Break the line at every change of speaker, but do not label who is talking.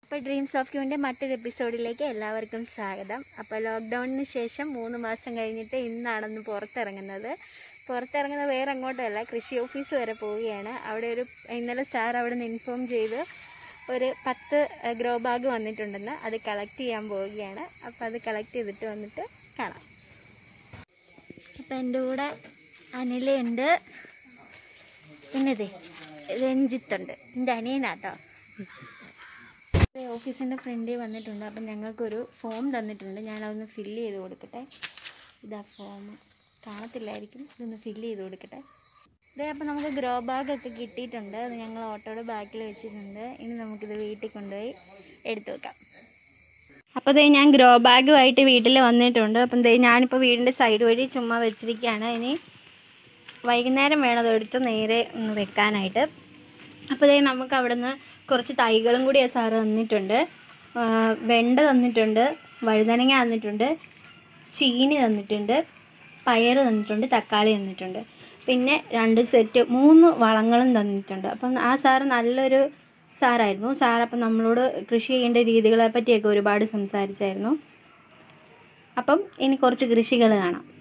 അപ്പോൾ dreams of യുവിൻ്റെ മറ്റൊരു എപ്പിസോഡിലേക്ക് എല്ലാവർക്കും സ്വാഗതം അപ്പോൾ ലോക്ക്ഡൗണിന് ശേഷം മൂന്ന് മാസം കഴിഞ്ഞിട്ട് ഇന്നാണെന്ന് പുറത്തിറങ്ങുന്നത് പുറത്തിറങ്ങുന്നത് വേറെ അങ്ങോട്ടല്ല കൃഷി ഓഫീസ് വരെ പോവുകയാണ് അവിടെ ഒരു ഇന്നലെ സാർ അവിടെ നിന്ന് ഇൻഫോം ചെയ്ത് ഒരു പത്ത് ഗ്രോ ബാഗ് വന്നിട്ടുണ്ടെന്ന് അത് കളക്ട് ചെയ്യാൻ പോവുകയാണ് അപ്പോൾ അത് കളക്ട് ചെയ്തിട്ട് വന്നിട്ട് കാണാം അപ്പോൾ എൻ്റെ കൂടെ അനിലയുണ്ട് പിന്നെ ദേ രഞ്ജിത്തുണ്ട് എൻ്റെ അനിയനാട്ടോ ഓഫീസിൻ്റെ ഫ്രണ്ടിൽ വന്നിട്ടുണ്ട് അപ്പം ഞങ്ങൾക്കൊരു ഫോം തന്നിട്ടുണ്ട് ഞാൻ അതൊന്ന് ഫില്ല് ചെയ്ത് കൊടുക്കട്ടെ ഇതാ ഫോം കാണത്തില്ലായിരിക്കും ഇതൊന്ന് ഫില്ല് ചെയ്ത് കൊടുക്കട്ടെ ഇതേ അപ്പം നമുക്ക് ഗ്രോ ബാഗൊക്കെ കിട്ടിയിട്ടുണ്ട് അത് ഞങ്ങൾ ഓട്ടോയുടെ ബാക്കിൽ വെച്ചിട്ടുണ്ട് ഇനി നമുക്കിത് വീട്ടിൽ കൊണ്ടുപോയി എടുത്തു വെക്കാം അപ്പോൾ ദേ ഞാൻ ഗ്രോ ബാഗുമായിട്ട് വീട്ടിൽ വന്നിട്ടുണ്ട് അപ്പം ദേ ഞാനിപ്പോൾ വീടിൻ്റെ സൈഡ് വഴി ചുമ്മാ വെച്ചിരിക്കുകയാണ് ഇനി വൈകുന്നേരം വേണം അതെടുത്ത് നേരെ ഒന്ന് വെക്കാനായിട്ട് അപ്പോൾ ദേ നമുക്ക് അവിടുന്ന് കുറച്ച് തൈകളും കൂടി ആ സാറ് തന്നിട്ടുണ്ട് ആ, വെണ്ട തന്നിട്ടുണ്ട് വഴുതനങ്ങ തന്നിട്ടുണ്ട് ചീനി തന്നിട്ടുണ്ട് പയർ തന്നിട്ടുണ്ട് തക്കാളി തന്നിട്ടുണ്ട് പിന്നെ രണ്ട് സെറ്റ് മൂന്ന് വളങ്ങളും തന്നിട്ടുണ്ട് അപ്പം ആ സാറ് നല്ലൊരു സാറായിരുന്നു സാർ അപ്പം നമ്മളോട് കൃഷി ചെയ്യേണ്ട രീതികളെ പറ്റിയൊക്കെ ഒരുപാട് സംസാരിച്ചായിരുന്നു അപ്പം ഇനി കുറച്ച് കൃഷികൾ കാണാം